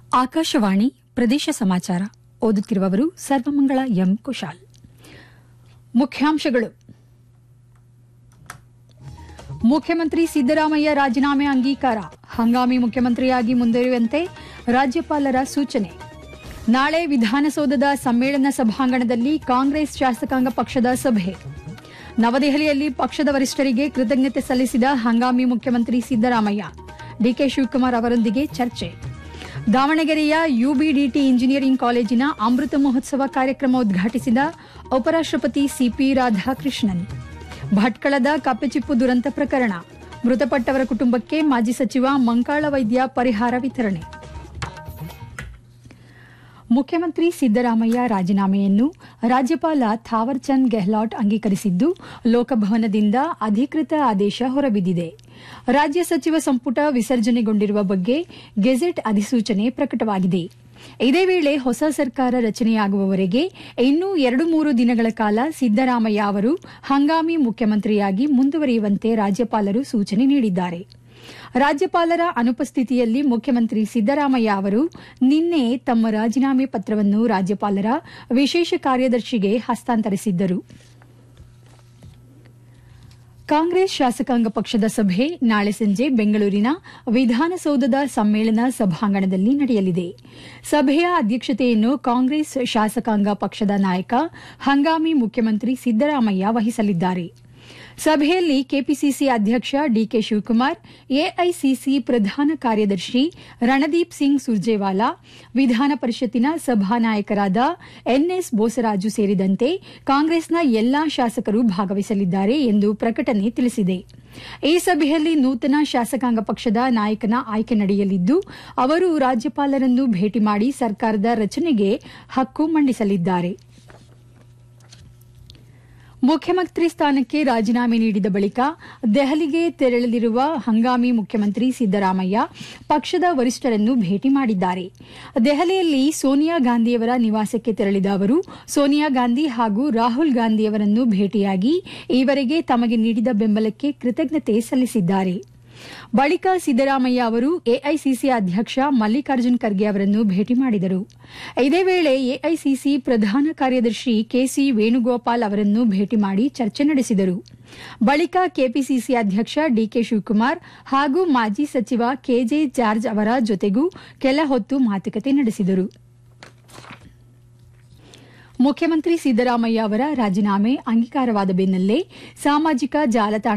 ಆಕಾಶವಾಣಿ ಪ್ರದೇಶ ಸಮಾಚಾರ ಓದುತ್ತಿರುವವರು ಸರ್ವಮಂಗಳ ಎಂ ಕುಶಾಲ್ ಮುಖ್ಯಾಂಶಗಳು ಮುಖ್ಯಮಂತ್ರಿ ಸಿದ್ದರಾಮಯ್ಯ ರಾಜೀನಾಮೆ ಅಂಗೀಕಾರ ಹಂಗಾಮಿ ಮುಖ್ಯಮಂತ್ರಿಯಾಗಿ ಮುಂದುವರಿಯುವಂತೆ ರಾಜ್ಯಪಾಲರ ಸೂಚನೆ ನಾಳೆ ವಿಧಾನಸೌಧದ ಸಮ್ಮೇಳನ ಸಭಾಂಗಣದಲ್ಲಿ ಕಾಂಗ್ರೆಸ್ ಶಾಸಕಾಂಗ ಪಕ್ಷದ ಸಭೆ ನವದೆಹಲಿಯಲ್ಲಿ ಪಕ್ಷದ ವರಿಷ್ಠರಿಗೆ ಕೃತಜ್ಞತೆ ಸಲ್ಲಿಸಿದ ಹಂಗಾಮಿ ಮುಖ್ಯಮಂತ್ರಿ ಸಿದ್ದರಾಮಯ್ಯ ಡಿಕೆ ಶಿವಕುಮಾರ್ ಅವರೊಂದಿಗೆ ಚರ್ಚೆ ದಾವಣಗೆರೆಯ ಯುಬಿಡಿಟಿ ಇಂಜಿನಿಯರಿಂಗ್ ಕಾಲೇಜಿನ ಅಮೃತ ಮಹೋತ್ಸವ ಕಾರ್ಯಕ್ರಮ ಉದ್ಘಾಟಿಸಿದ ಉಪರಾಷ್ಟಪತಿ ಸಿಪಿ ರಾಧಾಕೃಷ್ಣನ್ ಭಟ್ಕಳದ ಕಪ್ಪೆಚಿಪ್ಪು ದುರಂತ ಪ್ರಕರಣ ಮೃತಪಟ್ಟವರ ಕುಟುಂಬಕ್ಕೆ ಮಾಜಿ ಸಚಿವ ಮಂಕಾಳ ವೈದ್ಯ ಪರಿಹಾರ ವಿತರಣೆ ಮುಖ್ಯಮಂತ್ರಿ ಸಿದ್ದರಾಮಯ್ಯ ರಾಜೀನಾಮೆಯನ್ನು ರಾಜ್ಯಪಾಲ ಥಾವರ್ಚಂದ್ ಗೆಹ್ಲಾಟ್ ಅಂಗೀಕರಿಸಿದ್ದು ಲೋಕಭವನದಿಂದ ಅಧಿಕೃತ ಆದೇಶ ಹೊರಬಿದ್ದಿದೆ ರಾಜ್ಯ ಸಚಿವ ಸಂಪುಟ ವಿಸರ್ಜನೆಗೊಂಡಿರುವ ಬಗ್ಗೆ ಗೆಜೆಟ್ ಅಧಿಸೂಚನೆ ಪ್ರಕಟವಾಗಿದೆ ಇದೇ ವೇಳೆ ಹೊಸ ಸರ್ಕಾರ ರಚನೆಯಾಗುವವರೆಗೆ ಇನ್ನೂ ಎರಡು ಮೂರು ದಿನಗಳ ಕಾಲ ಸಿದ್ದರಾಮಯ್ಯ ಅವರು ಹಂಗಾಮಿ ಮುಖ್ಯಮಂತ್ರಿಯಾಗಿ ಮುಂದುವರಿಯುವಂತೆ ರಾಜ್ಯಪಾಲರು ಸೂಚನೆ ನೀಡಿದ್ದಾರೆ ರಾಜ್ಯಪಾಲರ ಅನುಪಸ್ಥಿತಿಯಲ್ಲಿ ಮುಖ್ಯಮಂತ್ರಿ ಸಿದ್ದರಾಮಯ್ಯ ಅವರು ನಿನ್ನೆ ತಮ್ಮ ರಾಜೀನಾಮೆ ಪತ್ರವನ್ನು ರಾಜ್ಯಪಾಲರ ವಿಶೇಷ ಕಾರ್ಯದರ್ಶಿಗೆ ಹಸ್ತಾಂತರಿಸಿದ್ದರು ಕಾಂಗ್ರೆಸ್ ಶಾಸಕಾಂಗ ಪಕ್ಷದ ಸಭೆ ನಾಳೆ ಸಂಜೆ ಬೆಂಗಳೂರಿನ ವಿಧಾನಸೌಧದ ಸಮ್ಮೇಳನ ಸಭಾಂಗಣದಲ್ಲಿ ನಡೆಯಲಿದೆ ಸಭೆಯ ಅಧ್ಯಕ್ಷತೆಯನ್ನು ಕಾಂಗ್ರೆಸ್ ಶಾಸಕಾಂಗ ಪಕ್ಷದ ನಾಯಕ ಹಂಗಾಮಿ ಮುಖ್ಯಮಂತ್ರಿ ಸಿದ್ದರಾಮಯ್ಯ ವಹಿಸಲಿದ್ದಾರೆ ಸಭೆಯಲ್ಲಿ ಕೆಪಿಸಿಸಿ ಅಧ್ಯಕ್ಷ ಡಿಕೆ ಶಿವಕುಮಾರ್ ಎಐಸಿಸಿ ಪ್ರಧಾನ ಕಾರ್ಯದರ್ಶಿ ರಣದೀಪ್ ಸಿಂಗ್ ಸುರ್ಜೇವಾಲಾ ವಿಧಾನ ಪರಿಷತ್ತಿನ ಸಭಾನಾಯಕರಾದ ಎನ್ಎಸ್ ಬೋಸರಾಜು ಸೇರಿದಂತೆ ಕಾಂಗ್ರೆಸ್ನ ಎಲ್ಲಾ ಶಾಸಕರು ಭಾಗವಹಿಸಲಿದ್ದಾರೆ ಎಂದು ಪ್ರಕಟಣೆ ತಿಳಿಸಿದೆ ಈ ಸಭೆಯಲ್ಲಿ ನೂತನ ಶಾಸಕಾಂಗ ಪಕ್ಷದ ನಾಯಕನ ಆಯ್ಕೆ ನಡೆಯಲಿದ್ದು ಅವರು ರಾಜ್ಯಪಾಲರನ್ನು ಭೇಟಿ ಮಾಡಿ ಸರ್ಕಾರದ ರಚನೆಗೆ ಹಕ್ಕು ಮಂಡಿಸಲಿದ್ದಾರೆ ಮುಖ್ಯಮಂತ್ರಿ ಸ್ಥಾನಕ್ಕೆ ರಾಜೀನಾಮೆ ನೀಡಿದ ಬಳಿಕ ದೆಹಲಿಗೆ ತೆರಳಲಿರುವ ಹಂಗಾಮಿ ಮುಖ್ಯಮಂತ್ರಿ ಸಿದ್ದರಾಮಯ್ಯ ಪಕ್ಷದ ವರಿಷ್ಠರನ್ನು ಭೇಟಿ ಮಾಡಿದ್ದಾರೆ ದೆಹಲಿಯಲ್ಲಿ ಸೋನಿಯಾ ಗಾಂಧಿಯವರ ನಿವಾಸಕ್ಕೆ ತೆರಳಿದ ಅವರು ಸೋನಿಯಾ ಗಾಂಧಿ ಹಾಗೂ ರಾಹುಲ್ ಗಾಂಧಿಯವರನ್ನು ಭೇಟಿಯಾಗಿ ಈವರೆಗೆ ತಮಗೆ ನೀಡಿದ ಬೆಂಬಲಕ್ಕೆ ಕೃತಜ್ಞತೆ ಸಲ್ಲಿಸಿದ್ದಾರೆ ಬಳಿಕ ಸಿದ್ದರಾಮಯ್ಯ ಅವರು ಎಐಸಿಸಿ ಅಧ್ಯಕ್ಷ ಮಲ್ಲಿಕಾರ್ಜುನ್ ಖರ್ಗೆ ಅವರನ್ನು ಭೇಟಿ ಮಾಡಿದರು ಇದೇ ವೇಳೆ ಎಐಸಿಸಿ ಪ್ರಧಾನ ಕಾರ್ಯದರ್ಶಿ ಕೆಸಿ ವೇಣುಗೋಪಾಲ್ ಅವರನ್ನು ಭೇಟಿ ಮಾಡಿ ಚರ್ಚೆ ನಡೆಸಿದರು ಬಳಿಕ ಕೆಪಿಸಿಸಿ ಅಧ್ಯಕ್ಷ ಡಿಕೆ ಶಿವಕುಮಾರ್ ಹಾಗೂ ಮಾಜಿ ಸಚಿವ ಕೆಜೆ ಜಾರ್ಜ್ ಅವರ ಜೊತೆಗೂ ಕೆಲ ಹೊತ್ತು ಮಾತುಕತೆ ನಡೆಸಿದರು ಮುಖ್ಯಮಂತ್ರಿ ಸಿದ್ದರಾಮಯ್ಯ ಅವರ ರಾಜೀನಾಮೆ ಅಂಗೀಕಾರವಾದ ಬೆನ್ನಲ್ಲೇ ಸಾಮಾಜಿಕ ಜಾಲತಾಣ